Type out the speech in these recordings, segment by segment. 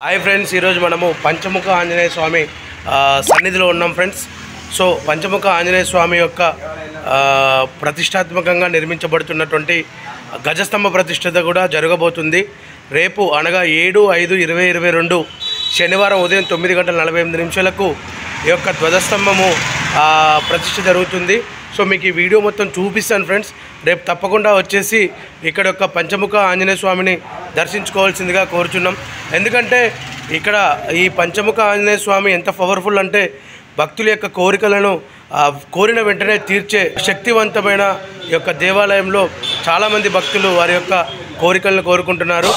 hi friends ఈరోజు మనము పంచముఖ ఆంజనేయ స్వామి ఆ, సన్నిధిలో ఉన్నాం ఫ్రెండ్స్ సో పంచముఖ ఆంజనేయ స్వామి యొక్క ఆ, ప్రతిష్టాత్మకంగా నిర్మించబడుతున్నటువంటి గజస్తంభ ప్రతిష్ఠత కూడా జరగబోతుంది రేపు అనగా ఏడు ఐదు ఇరవై ఇరవై రెండు శనివారం ఉదయం తొమ్మిది గంటల నలభై ఎనిమిది నిమిషాలకు ఈ యొక్క ధ్వజస్తంభము ఆ, ప్రతిష్ఠ జరుగుతుంది సో మీకు ఈ వీడియో మొత్తం చూపిస్తాను ఫ్రెండ్స్ రేపు తప్పకుండా వచ్చేసి ఇక్కడ యొక్క పంచముఖ ఆంజనేయ స్వామిని దర్శించుకోవాల్సిందిగా కోరుచున్నాం ఎందుకంటే ఇక్కడ ఈ పంచముఖ ఆంజనేయ స్వామి ఎంత పవర్ఫుల్ అంటే భక్తుల యొక్క కోరికలను ఆ, కోరిన వెంటనే తీర్చే శక్తివంతమైన ఈ యొక్క దేవాలయంలో చాలామంది భక్తులు వారి యొక్క కోరికలను కోరుకుంటున్నారు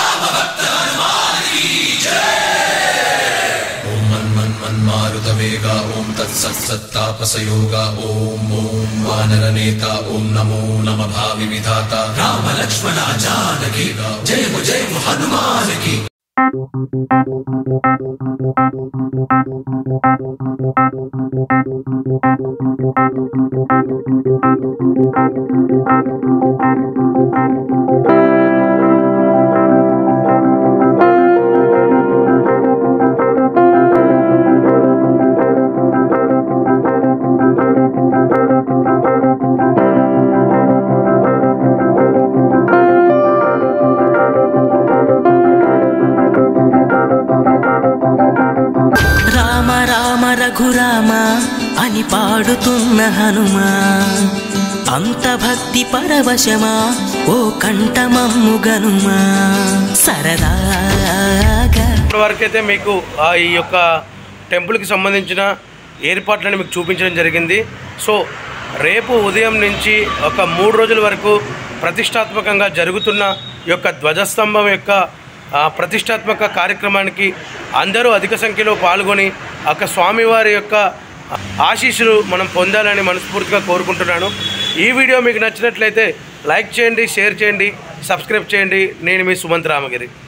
ॐ मन्मन्मन्मारुतवेग ॐ तत्सत्सत्तापसयोग ॐ ॐ वानरनेता ॐ नमो नम भाविविधाता राम लक्ष्मण जानकी जय जय हनुमान की రామ రామ రఘురామ అని పాడుతున్న హనుమా అంత భక్తి పరవశమా ఓ కంఠమమ్ము గనుమా సరదాగా ఇప్పటి వరకైతే మీకు ఆ ఈ యొక్క టెంపుల్కి సంబంధించిన ఏర్పాట్లను మీకు చూపించడం జరిగింది సో రేపు ఉదయం నుంచి ఒక మూడు రోజుల వరకు ప్రతిష్టాత్మకంగా జరుగుతున్న ఈ యొక్క ధ్వజస్తంభం యొక్క ఆ, ప్రతిష్టాత్మక కార్యక్రమానికి అందరూ అధిక సంఖ్యలో పాల్గొని ఆ యొక్క స్వామివారి యొక్క ఆశీస్సులు మనం పొందాలని మనస్ఫూర్తిగా కోరుకుంటున్నాను ఈ వీడియో మీకు నచ్చినట్లయితే లైక్ చేయండి షేర్ చేయండి సబ్స్క్రైబ్ చేయండి నేను మీ సుమంత్ రామగిరి